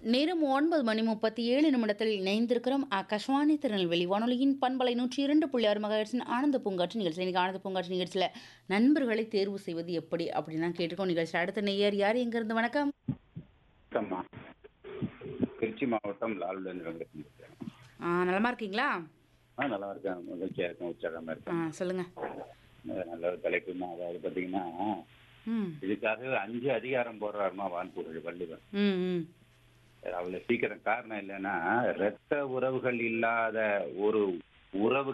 நேரம் ஒன்பது மணி முப்பத்தி ஏழு நிமிடத்தில் இணைந்திருக்கிறோம் ஆகாஷ்வாணி திருநெல்வேலி வானொலியின் பண்பலை நூற்றி இரண்டு புள்ளி ஆறு மகாட்சின் ஆனந்த பூங்காற்று நிகழ்ச்சி இன்னைக்கு ஆனந்த பூங்காற்று நிகழ்ச்சியில் நண்பர்களை தேர்வு செய்வது எப்படி அப்படின்னு தான் கேட்டிருக்கோம் நிகழ்ச்சி அடுத்த நெய்யார் யார் எங்கிருந்து வணக்கம் வணக்கம்மா திருச்சி மாவட்டம் லால்வேந்திரம் பேசுறேன் ஆ, நலமா இருக்கீங்களா ஆ நல்லா இருக்கேன் மகிழ்ச்சியாக இருக்கேன் உற்சாகமாக ஆ இருக்கேன் சொல்லுங்க அஹ் நல்ல ஒரு தலைப்புமா அதாவது பார்த்தீங்கன்னா ம் இதுக்காக அஞ்சு அதிகாரம் போடுறாருமா வான்புகழ் வள்ளுவன் ம் ம் அவ்வளோ சீக்கிரம் காரணம் இல்லைன்னா இரத்த உறவுகள் இல்லாத ஒரு உறவு